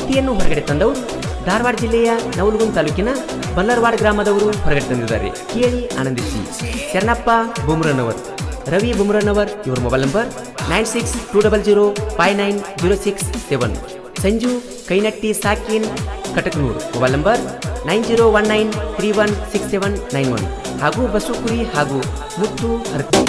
ಗೀತೆಯನ್ನು ಹೊರಗಡೆ ತಂದವರು ಧಾರವಾಡ ಜಿಲ್ಲೆಯ ನವಲಗುಂದ ತಾಲೂಕಿನ ಬಲ್ಲರ್ವಾಡ ಗ್ರಾಮದವರು ಹೊರಗಡೆ ತಂದಿದ್ದಾರೆ ಕೇಳಿ ಆನಂದಿಸಿ ಶರಣಪ್ಪ ಬುಮ್ರನವರ್ ರವಿ ಬುಮ್ರನವರ್ ಇವರ mobile number nine six two double zero five nine zero six seven Sanju Kainatti ಸಾಕಿನ್ Katakanur mobile number nine zero one nine three one six seven nine one ಹಾಗೂ ಬಸವಕುರಿ ಹಾಗೂ ಮುತ್ತು ಹರತಿ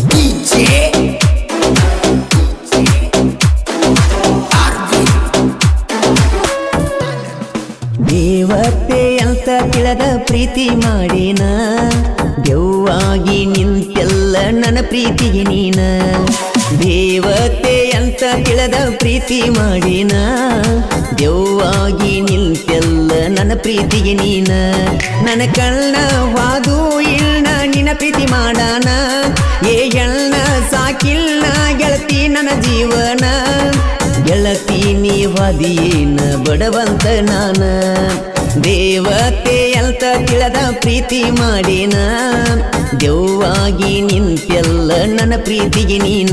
ದೇವತೆ ಅಂತ ತಿಳಿದ ಪ್ರೀತಿ ಮಾಡಿನ ದೆವ್ವಾಗಿ ನಿಂತೆಲ್ಲ ನನ್ನ ಪ್ರೀತಿಗೆ ನೀನ ದೇವತೆ ಅಂತ ತಿಳಿದ ಪ್ರೀತಿ ಮಾಡಿನ ದೆವ್ವಾಗಿ ನಿಂತೆಲ್ಲ ನನ್ನ ಪ್ರೀತಿಗೆ ನೀನ ನನ್ನ ಕಣ್ಣ ವಾದು ಇಲ್ಲ ನಿನ್ನ ಪ್ರೀತಿ ಮಾಡಾನ ಏ ಎಳ್ನ ಸಾಕಿಲ್ಲ ಗೆಳತಿ ನನ್ನ ಜೀವನ ಗೆಳತಿ ನೀವದಿಯೇನ ಬಡವಂತ ನಾನ ದೇವತೆ ಅಂತ ತಿಳಿದ ಪ್ರೀತಿ ಮಾಡಿನ ದೆವ್ವಾಗಿ ನಿಂತೆಲ್ಲ ನನ್ನ ಪ್ರೀತಿಗೆ ನೀನ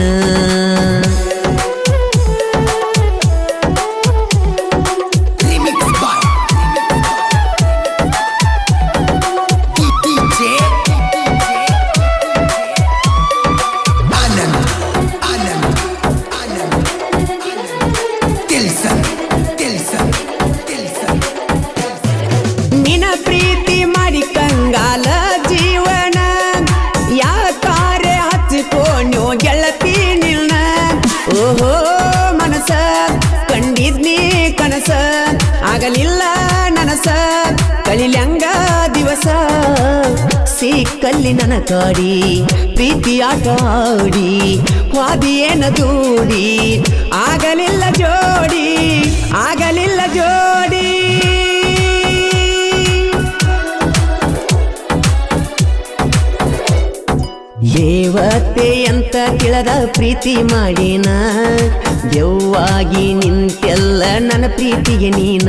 ನಿನ ಪ್ರೀತಿ ಮಾಡಿ ಕಂಗಾಲ ಜೀವನ ಯಾಕಾರೆ ಹಚ್ಚಿಕೊಂಡ್ಯೋ ಗೆಳತಿ ನಿಲ್ನ ಓಹೋ ಮನಸ ಕಂಡಿದ್ನಿ ಕನಸ ಆಗಲಿಲ್ಲ ನನಸ ಕಳಿಲ್ಯಂಗ ದಿವಸ ಸಿಕ್ಕಲ್ಲಿ ನನ್ನ ಕಾಡಿ ಪ್ರೀತಿ ಆಟ ಆಡಿ ವಾದಿಯೇನ ದೂಡಿ ಆಗಲಿಲ್ಲ ಜೋಡಿ ಆಗಲಿಲ್ಲ ಜೋಡಿ ದೇವತೆ ಅಂತ ತಿಳಿದ ಪ್ರೀತಿ ಮಾಡಿನ ದೆವ್ವಾಗಿ ನಿಂತೆಲ್ಲ ನನ್ನ ಪ್ರೀತಿಗೆ ನೀನ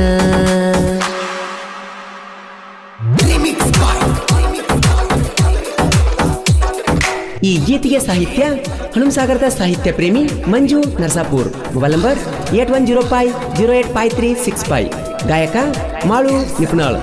ಈ ಗೀತೆಗೆ ಸಾಹಿತ್ಯ ಹನುಮಸಾಗರದ ಸಾಹಿತ್ಯ ಪ್ರೇಮಿ Manju Narsapur mobile number eight one zero five zero eight five three six five ಗಾಯಕ ಮಾಳು ನಿಪುಣಾಳ್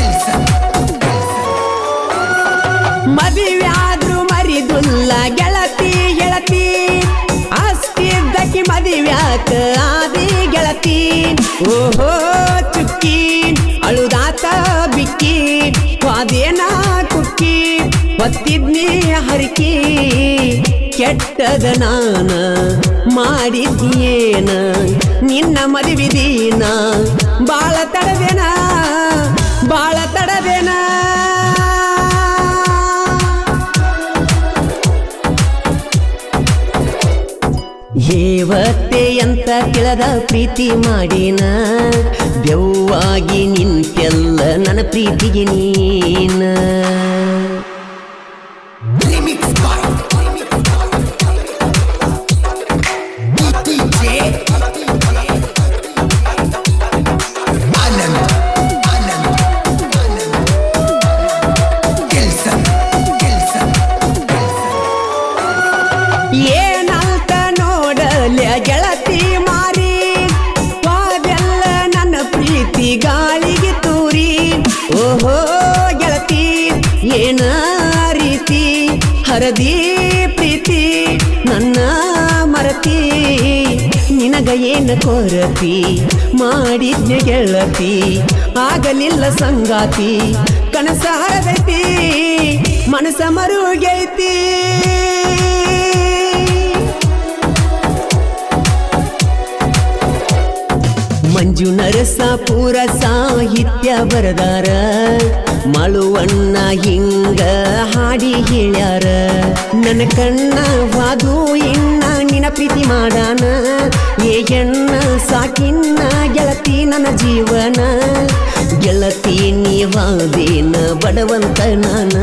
ಮದುವ್ಯಾದ್ರು ಮರಿದುಲ್ಲ ಗೆಳತಿ ಗೆಳತಿ ಅಷ್ಟಿದ್ದಕ್ಕೆ ಮದುವ್ಯಾಕ ಆದಿ ಗೆಳತಿ ಓಹೋ ಚುಕ್ಕಿ ಅಳುದಾತ ಬಿಕ್ಕಿ ವಾದೇನ ಕುಕ್ಕಿ ಒತ್ತಿದ್ನಿ ಹರಿಕಿ ಕೆಟ್ಟದ ನಾನ ಮಾಡಿದ್ಯೇನ ನಿನ್ನ ಮದುವಿದೀನ ಬಾಳ ತಡದೇನ ಬಾಳ ತಡದೇನ ಏವತ್ತೆ ಅಂತ ತಿಳಿದ ಪ್ರೀತಿ ಮಾಡಿನ ದೆವ್ವಾಗಿ ನಿಂತೆಲ್ಲ ನನ್ನ ಪ್ರೀತಿಗೆ ನೀನ ಏನಂತ ನೋಡಲೆ ಗೆಳತಿ ಮಾರಿ ವಾದೆಲ್ಲ ನನ್ನ ಪ್ರೀತಿ ಗಾಳಿಗೆ ತೂರಿ ಓಹೋ ಗೆಳತಿ ಏನ ರೀತಿ ಹರದಿ ಪ್ರೀತಿ ನನ್ನ ಮರತಿ ನಿನಗ ಏನ ಕೊರತಿ ಮಾಡಿದ್ನೆ ಗೆಳತಿ ಆಗಲಿಲ್ಲ ಸಂಗಾತಿ ಕನಸ ಹರದೈತಿ ಮನಸ ಮರುಗೈತಿ ಮಂಜು ನರಸಾಪುರ ಸಾಹಿತ್ಯ ಬರದಾರ ಮಳುವಣ್ಣ ಹಿಂಗ ಹಾಡಿ ಹೇಳ್ಯಾರ ನನ್ನ ಕಣ್ಣ ವಾದು ಇನ್ನ ನಿನ ಪ್ರೀತಿ ಮಾಡಾನ ಏ ಎಣ್ಣ ಸಾಕಿನ್ನ ಗೆಳತಿ ನನ್ನ ಜೀವನ ಗೆಳತಿ ನೀವಾದೇನ ಬಡವಂತ ನಾನ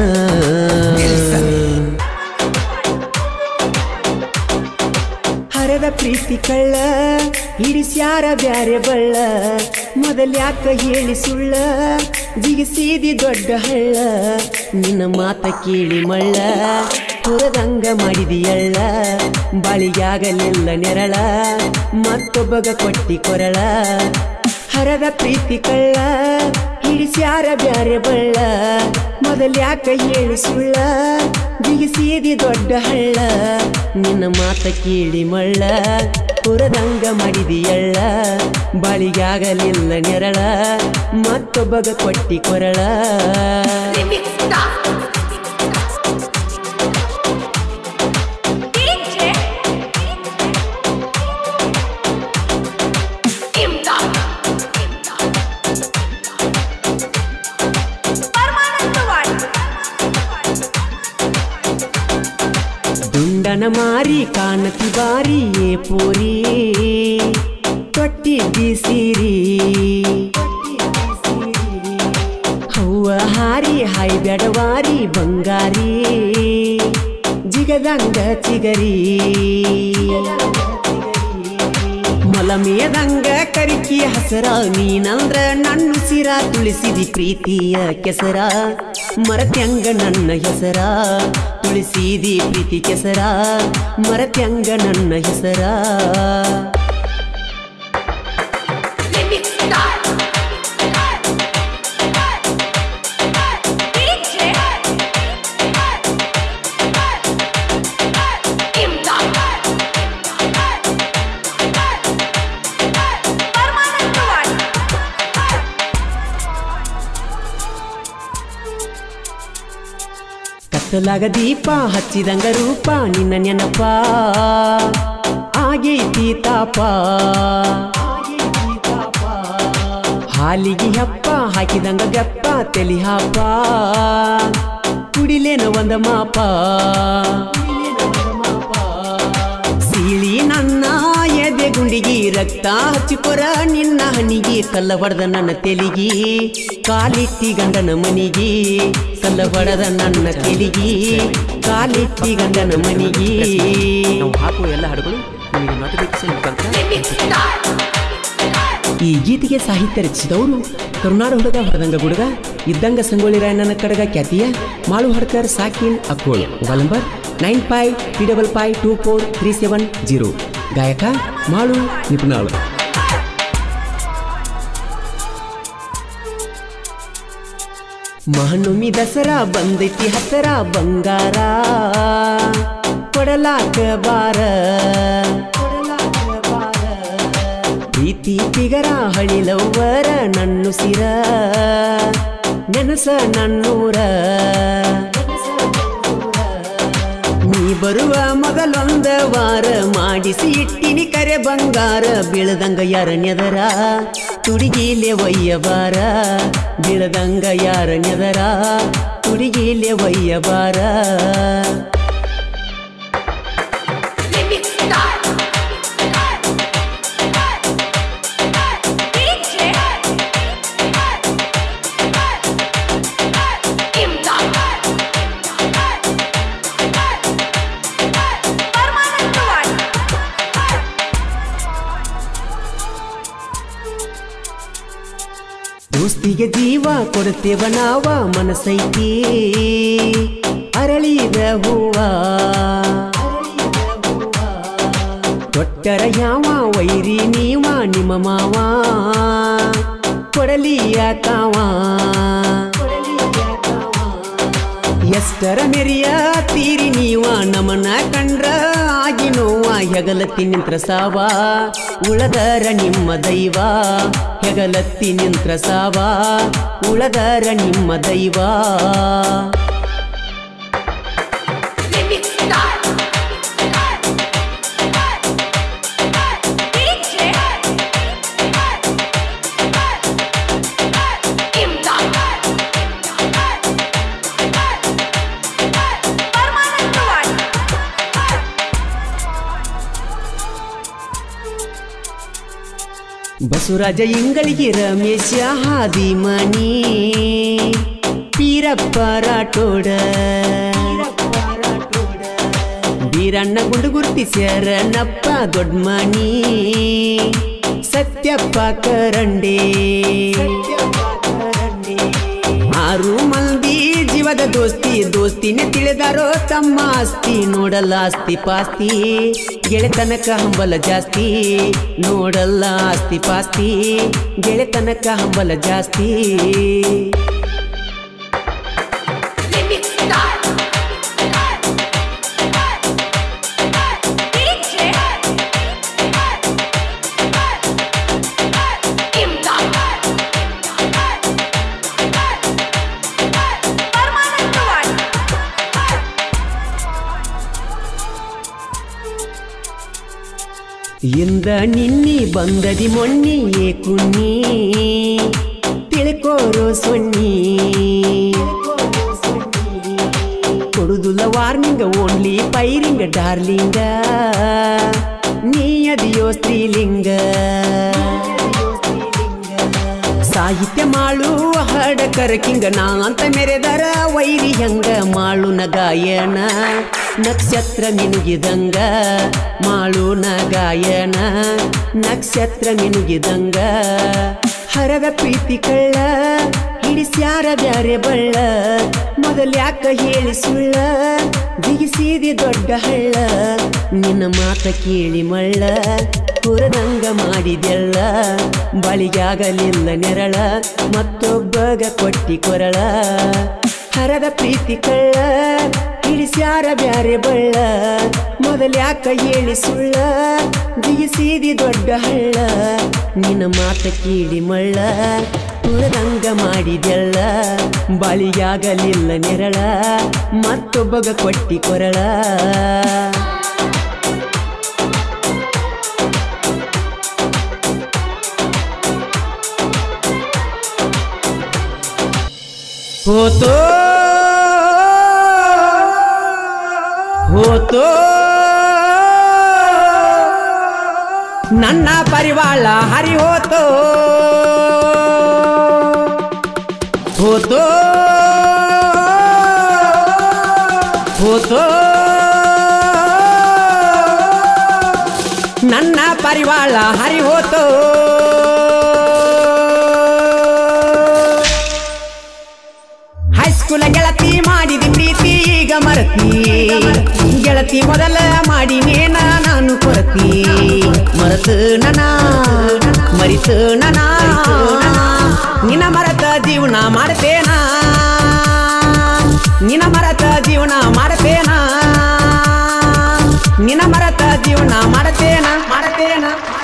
ಹರದ ಪ್ರೀತಿ ಕಳ್ಳ ಇರಿಸ್ಯಾರ ಬ್ಯಾರೆ ಬಳ್ಳ ಮೊದಲ್ಯಾಕ ಹೇಳಿ ಸುಳ್ಳ ಜಿಗಿಸಿದಿ ದೊಡ್ಡ ಹಳ್ಳ ನಿನ್ನ ಮಾತ ಕೇಳಿ ಮಳ್ಳ ಹೊರದಂಗ ಮಾಡಿದಿಯಳ್ಳ ಬಾಳಿಗಾಗಲಿಲ್ಲ ನೆರಳ ಮತ್ತೊಬ್ಬಗ ಕೊಟ್ಟಿ ಕೊರಳ ಹರದ ಪ್ರೀತಿ ಕಳ್ಳ ಹಿಡಿಸ್ಯಾರ ಬ್ಯಾರೆ ಬಳ್ಳ ಮೊದಲ್ಯಾಕ ಹೇಳಿ ಸುಳ್ಳ ಬಿಗಿಸಿದಿ ದೊಡ್ಡ ಹಳ್ಳ ನಿನ್ನ ಮಾತ ಕೇಳಿ ಮಳ್ಳ ಹುರದಂಗ ಮಾಡಿದಿಯಳ್ಳ ಬಾಳಿಗಾಗಲಿಲ್ಲ ನೆರಳ ಮತ್ತೊಬ್ಬಗ ಕೊಟ್ಟಿ ಕೊರಳ Remix Star. DJ Imdad. Paramanandawadi ದುಂಡನ ಮಾರಿ ಕಾಣತಿ ಬಾರಿ ಏ ಪೋರಿ ತೊಟ್ಟಿದ್ದಿ ಸೀರಿ ಹವ್ವ ಹಾರಿ ಹಾಯ್ ಬೆಡವಾರಿ ಬಂಗಾರಿ ಜಿಗದಂಗ ಚಿಗರಿ ಮೊಲಮೇದಂಗ ಕರಿಕಿ ಹಸರ ನೀನಂದ್ರ ನನ್ನ ಸಿರ ತುಳಿಸಿದಿ ಪ್ರೀತಿಯ ಕೆಸರ ಮರತ್ಯಂಗ ನನ್ನ ಹೆಸರ ತುಳಿಸಿದಿ ಪ್ರೀತಿ ಕೆಸರ ಮರತ್ಯಂಗ ನನ್ನ ಹೆಸರ Remix Star. DJ Imdad. Paramanandawadi ಕತ್ತಲಾಗ ದೀಪ ಹಚ್ಚಿದಂಗ ರೂಪ ನಿನ್ನ ನೆನಪ ಆಗೈತಿ ತಾಪ ಹಾಲಿಗೆ ಹೆಪ್ಪ ಹಾಕಿದಂಗ ಗಪ್ಪ ತೆಲಿ ಹಾಪ ಕುಡಿಲೇನ ಒಂದ ಮಾಪ ಸೀಳಿ ನನ್ನ ಎದೆ ಗುಂಡಿಗಿ ರಕ್ತ ಹಚ್ಚಿಕೊರ ನಿನ್ನ ಹನಿಗಿ ಕಲ್ಲ ಹೊಡೆದ ನನ್ನ ತೆಲಿಗಿ ಕಾಲಿಟ್ಟಿ ಗಂಡನ ಮನಿಗಿ ಕಲ್ಲ ಹೊಡೆದ ನನ್ನ ತೆಲಿಗಿ ಕಾಲಿಟ್ಟಿ ಗಂಡನ ಮನಿಗಿ ನಾವು ಹಾಕುವ ಎಲ್ಲ ಹಾಡುಗಳು ನಿಮಗೆ ನೋಟಿಫಿಕೇಶನ್ ಮುಖಾಂತರ Remix Star. ಈ ಗೀತೆಗೆ ಸಾಹಿತ್ಯ ರಚಿಸಿದವರು ಕರುನಾಡ ಹುಡುಗ ಹೊರದಂಗ ಗುಡುಗ ಇದ್ದಂಗ ಸಂಗೊಳ್ಳಿ ರಾಯಣ್ಣನ ಕಡಗ ಖ್ಯಾತಿಯ ಮಾಳು ಹಡ್ಕರ್ ಸಾಕಿನ್ Akkol mobile number nine five three double five two four three seven zero ಗಾಯಕ ಮಾಳು ನಿಪುಣಾಳು ಮಹನುಮಿ ದಸರಾ ಬಂದೈತಿ ಹಸರ ಬಂಗಾರ ಕೊಡಲಾಕ ಬಾರ ಪ್ರೀತಿ ತಿಗರ ಹಳಿಲವ್ವರ ನನ್ನು ಸಿರ ನೆನಸ ನನ್ನೂರ ನೀ ಬರುವ ಮೊದಲೊಂದ ವಾರ ಮಾಡಿಸಿ ಇಟ್ಟಿನಿ ಕರೆ ಬಂಗಾರ ಬೀಳದಂಗ ಯಾರ ನೆದರ ತುಡಿಗಿಲೆ ಒಯ್ಯಬಾರ ಬೀಳದಂಗ ಯಾರ ನೆದರ ತುಡಿಗಿಲೆ ಒಯ್ಯಬಾರ Remix Star. DJ Imdad. Paramanandawadi ದೋಸ್ತಿಗೆ ಜೀವ ಕೊಡುತ್ತೇವ ನಾವ ಮನಸೈತಿ ಅರಳಿದ ಹೂವ ಕೊಟ್ಟರ ಯಾವ ವೈರಿ ನೀವ ನಿಮ್ಮ ಮಾವ ಕೊಡಲಿಯ ಕಾವ ಎಷ್ಟರ ಮೆರಿಯ ತೀರಿ ನೀವ ನಮನ ಕಂಡ್ರ ಆಗಿ ನೋವ ಹೆಗಲತ್ತಿ ನಿಂತ್ರ ಸಾವ ಉಳದರ ನಿಮ್ಮ ದೈವ ಹೆಗಲತ್ತಿ ನಿಂತ್ರ ಸಾವ ಉಳದರ ನಿಮ್ಮ ದೈವ Remix Star. DJ Imdad. Paramanandawadi Basavaraj ಇಂಗಳಿಗೆ Ramesh Hadimani Pirappa Rathod Beeranna ಗುಂಡು ಗುರ್ತಿ ಶರಣಪ್ಪ ದೊಡ್ಮನಿ ಸತ್ಯಪ್ಪ ಕರಂಡೆ ಆರು ಮಂದಿ ಜೀವದ ದೋಸ್ತಿ ದೋಸ್ತಿನೇ ತಿಳಿದಾರೋ ತಮ್ಮ ಆಸ್ತಿ ನೋಡಲ್ಲ ಆಸ್ತಿ ಪಾಸ್ತಿ ಗೆಳೆತನಕ ಹಂಬಲ ಜಾಸ್ತಿ ನೋಡಲ್ಲ ಆಸ್ತಿ ಪಾಸ್ತಿ ಗೆಳೆತನಕ ಹಂಬಲ ಜಾಸ್ತಿ Remix style. DJ. Imdad. Paramanandawadi. ಇಂದ ನಿನ್ನಿ ಬಂದದಿ ಮೊನ್ನಿ ಏ ಕುನ್ನಿ ತಿಳ್ಕೋರೋ ಸೊನ್ನಿ ಕೊಡುದುಲ್ಲ ವಾರ್ನಿಂಗ ಓನ್ಲಿ ಪೈರಿಂಗ ಡಾರ್ಲಿಂಗ ನೀ ಅದಿಯೋ ಸ್ತ್ರೀಲಿಂಗ ಸಾಹಿತ್ಯ ಮಾಡು ಹಾಡ ಕರಕಿಂಗ ನಾ ಅಂತ ಮೆರೆದರ ವೈರಿ ಹಂಗ ಮಾಳು ನ ಗಾಯನ ನಕ್ಷತ್ರ ಮಿನುಗಿದಂಗ ಮಾಳು ನ ಗಾಯನ ನಕ್ಷತ್ರ ಮಿನುಗಿದಂಗ ಹರದ ಪ್ರೀತಿ ಕಳ್ಳ ಹಿಡಿಸ್ಯಾರ ಬ್ಯಾರೆ ಬಳ್ಳ ಮೊದಲ್ಯಾಕ ಹೇಳಿ ಸುಳ್ಳ ಬಿಗಿಸಿದಿ ದೊಡ್ಡ ಹಳ್ಳ ನಿನ್ನ ಮಾತ ಕೇಳಿ ಮಳ್ಳ ಹುರದಂಗ ಮಾಡಿದೆಲ್ಲ ಬಳಿಗಾಗಲಿಲ್ಲ ನೆರಳ ಮತ್ತೊಬ್ಬಗ ಕೊಟ್ಟಿ ಕೊರಳ ಹರದ ಪ್ರೀತಿ ಕಳ್ಳ ಹಿಡಿಸ್ಯಾರ ಬ್ಯಾರೆ ಬಳ್ಳ ಮೊದಲ್ಯಾಕ ಹೇಳಿ ಸುಳ್ಳ ಬಿಗಿಸಿದಿ ದೊಡ್ಡ ಹಳ್ಳ ನಿನ್ನ ಮಾತ ಕೇಳಿ ಮಳ್ಳ ಹುರದಂಗ ಮಾಡಿದೆಲ್ಲ ಬಳಿಗಾಗಲಿಲ್ಲ ನೆರಳ ಮತ್ತೊಬ್ಬಗ ಕೊಟ್ಟಿ ಕೊರಳ ಹೋತೋ ಹೋತೋ ನನ್ನ ಪರಿವಾಳ ಹರಿ ಹೋತೋ ಹೋತೋ ಹೋತೋ ನನ್ನ ಪರಿವಾಳ ಹರಿ ಹೋತೋ ಹೈಸ್ಕೂಲ ಗೆಳತಿ ಮಾಡಿದಿ ಪ್ರೀತಿ ಈಗ ಮರತಿ ಗೆಳತಿ ಮೊದಲ ಮಾಡಿನೇನ ನಾನು ಕೊರತಿ ಮರತು ನನ ಮರಿತು ನನ ನಿನ ಮರತ ಜೀವನ ಮಾಡ್ತೇನ ನಿನ ಮರತ ಜೀವನ ಮಾಡ್ತೇನ ನಿನ ಮರತ ಜೀವನ ಮಾಡ್ತೇನ ಮಾಡ್ತೇನ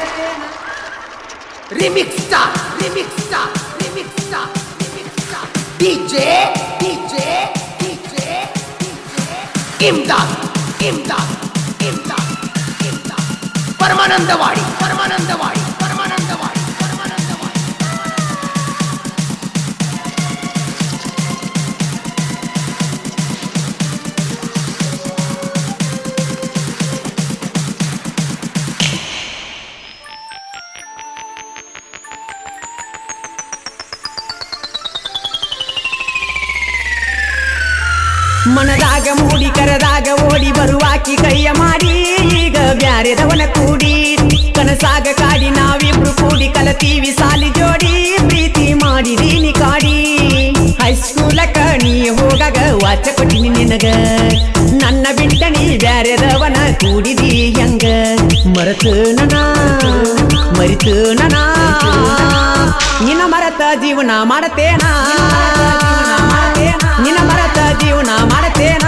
Remix star, remix star, remix star, remix star. DJ, DJ, DJ, DJ. Imdad, Imdad, Imdad, Imdad. Paramanandawadi Paramanandawadi Paramanandawadi Paramanandawadi ಮನದಾಗ ಮೂಡಿ ಕರದಾಗ ಓಡಿ ಬರುವಾಕಿ ಕೈಯ ಮಾಡಿ ಈಗ ಬ್ಯಾರೆದವನ ಕೂಡಿ ಕನಸಾಗ ಕಾಡಿ ನಾವಿಬ್ರು ಕೂಡಿ ಕಲತೀವಿ ಸಾಲಿ ಜೋಡಿ ಪ್ರೀತಿ ಮಾಡಿದೀನಿ ಕಾಡಿ ಹೈಸ್ಕೂಲಕ ನೀ ಹೋಗಾಗ ವಾಚ ಕೊಟ್ಟಿನಿ ನಿನಗ ನನ್ನ ಬಿಟ್ಟ ನೀ ಬ್ಯಾರೆದವನ ಕೂಡಿದಿ ಹೆಂಗ ಮರತು ನನ ಮರಿತು ನನ ನಿನ್ನ ಮರತ ಜೀವನ ಮಾಡತೇನಾ ನಿನ್ನ ಮರತ ಜೀವನ ಮಾಡತೇನ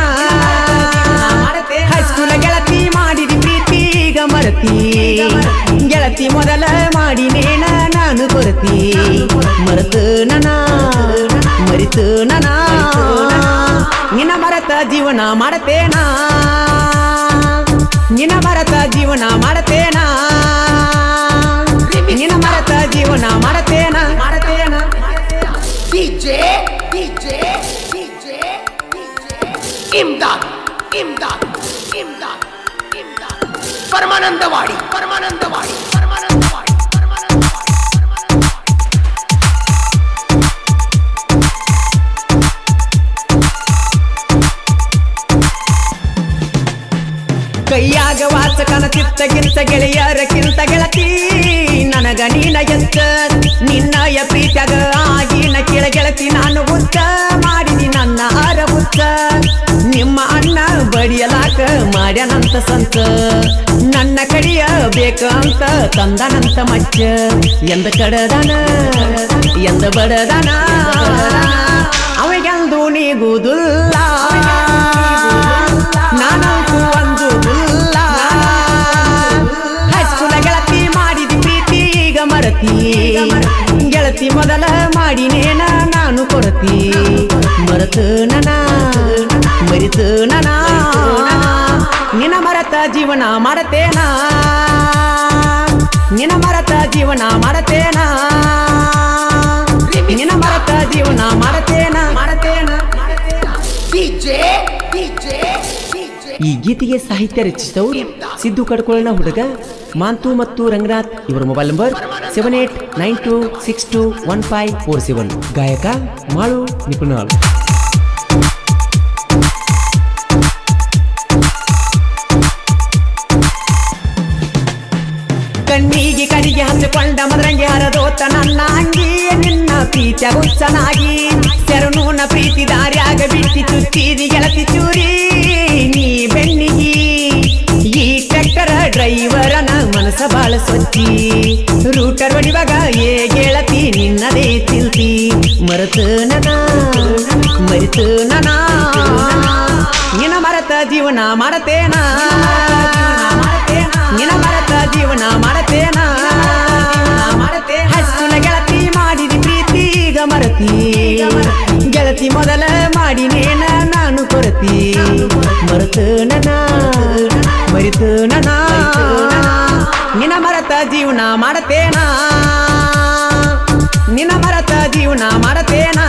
ಹೈಸ್ಕೂಲ ಗೆಳತಿ ಮಾಡಿದಿ ಪ್ರೀತಿ ಈಗ ಮರತಿ ಗೆಳತಿ ಮೊದಲ ಮಾಡಿನೇನ ನಾನು ಕೊರತಿ ಮರೆತು ನನ ಮರಿತು ನನ ನಿನ್ನ ಮರತ ಜೀವನ ಮಾಡತೇನ ನಿನ್ನ ಮರತ ಜೀವನ ಮಾಡತೇನ ನಿನ್ನ ಮರತ ಜೀವನ ಮಾಡತೇನ ಮಾಡತೇನ DJ, DJ, DJ, DJ. ಇಮ್ದಾದ್ ಇಮ್ದಾದ್ ಇಮ್ದಾದ್ ಇಮ್ದಾದ್ Paramanandawadi Paramanandawadi Paramanandawadi Paramanandawadi Paramanandawadi ಕೈಯಾಗ ವಾಚಕನ ಚಿತ್ತ ಗಿಂತ ಗೆಳೆಯರಕ್ಕಿಂತ ಗೆಳತಿ ನನಗ ನೀನ ಎತ್ತ ನಿನ್ನಯ ಪ್ರೀತ್ಯಾಗ ಆಗಿನ ಕೆಳ ಗೆಳತಿ ನಾನು ಉತ್ತ ಮಾಡಿದಿ ನನ್ನ ಆರ ಉತ್ತ ಸಂತ ನನ್ನ ಕಡಿಯ ಬೇಕಂತ ತಂದನಂತ ಮಚ್ಚ ಎಂದ ಕಡದನ ಎಂದ ಬಡದನ ಅವೆಗೆಂದು ನೀಗುವುದಿಲ್ಲ ನಾನಂತೂ ಅಂಜುವುದಿಲ್ಲ ಹೈಸ್ಕೂಲ ಗೆಳತಿ ಮಾಡಿದ ಪ್ರೀತಿ ಈಗ ಮರತಿ ಗೆಳತಿ ಮೊದಲ ಮಾಡಿನೇನ ನಾನು ಕೊರತಿ ಮರೆತು ನನ ಮರಿತು ನನ ನಿನ ಮರತ ಜೀವನ ಮಾಡತೇನ ನಿನ ಮರತ ಜೀವನ ಮಾಡತೇನ ನಿನ ಮರತ ಜೀವನ ಮಾಡತೇನ ಮಾಡತೇನ DJ, DJ, DJ. ಈ ಗೀತೆಗೆ ಸಾಹಿತ್ಯ ರಚಿಸಿದವರು ಸಿದ್ದು ಕಡ್ಕೊಳ್ಳೋಣ ಹುಡುಗ ಮಾಂತು ಮತ್ತು ರಂಗನಾಥ್ ಇವರ mobile number seven eight nine two six two one five four seven ಗಾಯಕ ಮಾಳು ನಿಪುಣಾಳ್ ಕಣ್ಣಿಗೆ ಕಡಿಗೆ ಹಚ್ಚಿಕೊಂಡ ಮದರಂಗಿ ಹರದೋತ ನನ್ನ ಅಂಗಿ ನಿನ್ನ ಪ್ರೀತಿಯ ಹುಚ್ಚನಾಗಿ ಶರಣೂನ ಪ್ರೀತಿ ದಾರ್ಯಾಗ ಬಿಟ್ಟಿ ಚುಚ್ಚಿದಿ ಗೆಳತಿ ಚೂರಿ ನೀ ಬೆನ್ನಿಗಿ ಈ ಟ್ರ್ಯಾಕ್ಟರ್ ಡ್ರೈವರನ ಮನಸ ಬಾಳ ಸ್ವಚ್ಛಿ ರೂಟರ್ ಹೊಡಿವಾಗ ಏ ಗೆಳತಿ ನಿನ್ನದೇ ಚಿಲ್ತಿ ಮರೆತು ನನ ಮರಿತು ನನ ನಿನ ಮರತ ಜೀವನ ಮಾಡತೇನ ನಿನ ಮರತ ಜೀವನ ಮಾಡತೇನ ಹಸ್ಸುಲ ಗೆಳತಿ ಮಾಡಿದ ಪ್ರೀತಿ ಈಗ ಮರತಿ ಗೆಳತಿ ಮೊದಲ ಮಾಡಿನೇನ ನಾನು ಕೊರತಿ ಮರೆತು ನನ ಮರಿತು ನನ ನಿನ ಮರತ ಜೀವನ ಮಾಡತೇನ ನಿನ ಮರತ ಜೀವನ ಮಾಡತೇನ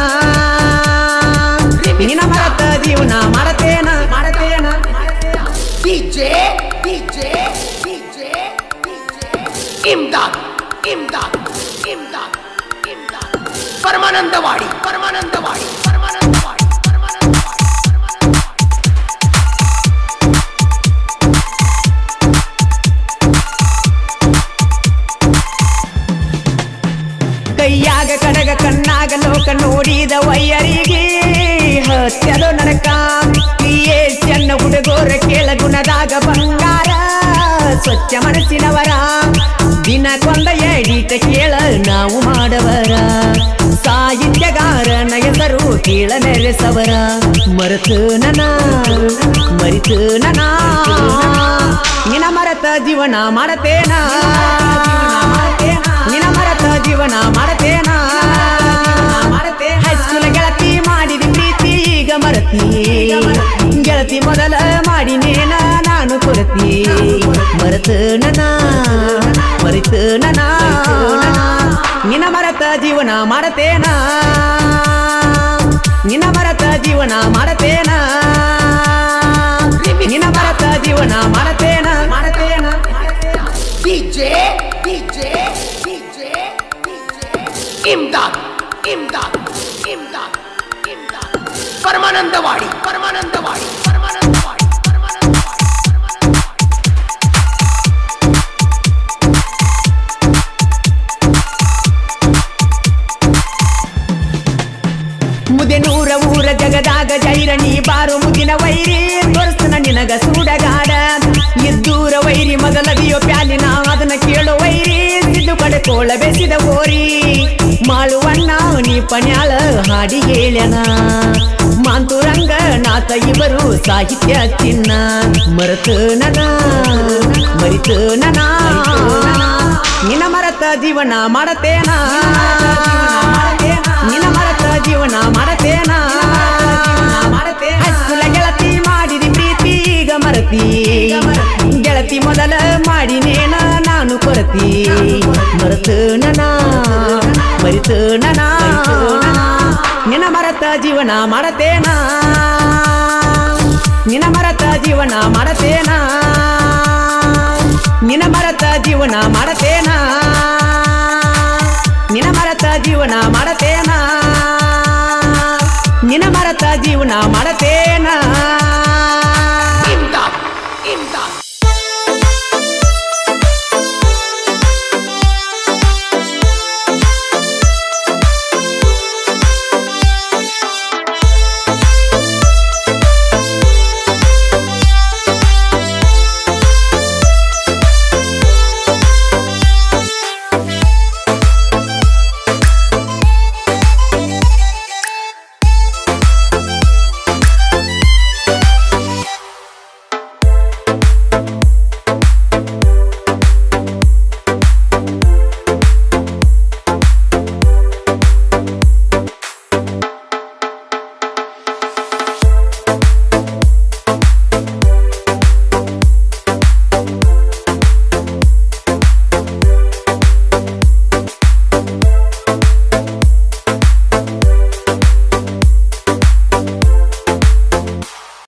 ನಿನ ಮರತ ಜೀವನ ಮಾಡತೇನ ಮಾಡತೇನ DJ, DJ, DJ, DJ. ಇಮ್ದಾದ್ ಇಮ್ದಾದ್ ಇಮ್ದಾದ್ ಇಮ್ದಾದ್ Paramanandawadi Paramanandawadi Paramanandawadi Paramanandawadi Paramanandawadi ಕೈಯಾಗ ಕಡಗ ಕಣ್ಣಾಗ ಲೋಕ ನೋಡಿದ ವೈಯರಿಗೆ ಹತ್ಯದು ನರಕ ಏ ಚೆನ್ನ ಹುಡುಗೋರ ಕೇಳ ಗುಣದಾಗ ಬಂಗಾರ ಸ್ವಚ್ಛ ಮನಸ್ಸಿನವರ ದಿನ ಕೊಂದ ಎಡಿಟ ಕೇಳ ನಾವು ಮಾಡವರ ಸಾಹಿತ್ಯಗಾರನ ಹೆಸರು ಕೇಳ ನೆರೆಸವರ ಮರೆತು ನನ ಮರಿತು ನನ ನಿನ ಮರತ ಜೀವನ ಮಾಡತೇನ ನಿನ ಮರತ ಜೀವನ ಮಾಡತೇನ ಹೈಸ್ಕೂಲ್ ಗೆಳತಿ ಮಾಡಿದ ಪ್ರೀತಿ ಈಗ ಮರತಿ ಗೆಳತಿ ಮೊದಲ ಮಾಡಿನೇನ ನಾನು ಕೊರತಿ ಮರೆತು ನನ ಮರಿತು ನನ ನಿನ ಮರತ ಜೀವನ ಮಾಡತೇನ ನಿನ ಮರತ ಜೀವನ ಮಾಡತೇನ ನಿನ ಮರತ ಜೀವನ ಮಾಡತೇನ ಮಾಡತೇನ DJ, DJ, DJ, DJ. ಇಮ್ದಾದ್ ಇಮ್ದಾದ್ ಇಮ್ದಾದ್ ಇಮ್ದಾದ್ Paramanandawadi Paramanandawadi Paramanandawadi Paramanandawadi Paramanandawadi ಮುದೆ ನೂರ ಊರ ಜಗದಾಗ ಜೈರಣಿ ಬಾರು ಮುಗಿನ ವೈರಿ ತೋರಿಸ್ತನ ನಿನಗ ಸೂಡಗಾಡ ಎದ್ದೂರ ವೈರಿ ಮೊದಲದಿಯೋ ಪ್ಯಾಲಿನ ಅದನ್ನ ಕೇಳೋ ವೈರಿ ಸಿದ್ದು ಕಡೆಕೋಳ ಬೆಸಿದ ಓರಿ ಮಾಳುವಣ್ಣ ನೀ ಪಣ್ಯಾಳ ಹಾಡಿ ಹೇಳ್ಯನ ಮಾಂತುರಂಗ ನಾಥ ಇವರು ಸಾಹಿತ್ಯ ಚಿನ್ನ ಮರೆತು ನನ ಮರಿತು ನನ ನಿನ ಮರತ ಜೀವನ ಮಾಡತೇನ ನಿನ ಮರತ ಜೀವನ ಮಾಡತೇನ ಹಸ್ಕುಲ ಗೆಳತಿ ಮಾಡಿದ ಪ್ರೀತಿ ಈಗ ಮರತಿ ಗೆಳತಿ ಮೊದಲ ಮಾಡಿನೇನ ನಾನು ಕೊರತಿ ಮರೆತು ನನ ಮರಿತು ನನ ನಿನ ಮರತ ಜೀವನ ಮಾಡತೇನ ನಿನ ಮರತ ಜೀವನ ಮಾಡತೇನ ನಿನ ಮರತ ಜೀವನ ಮಾಡತೇನ ನಿನ ಮರತ ಜೀವನ ಮಾಡತೇನ ನಿನ ಮರತ ಜೀವನ ಮಾಡತೇನ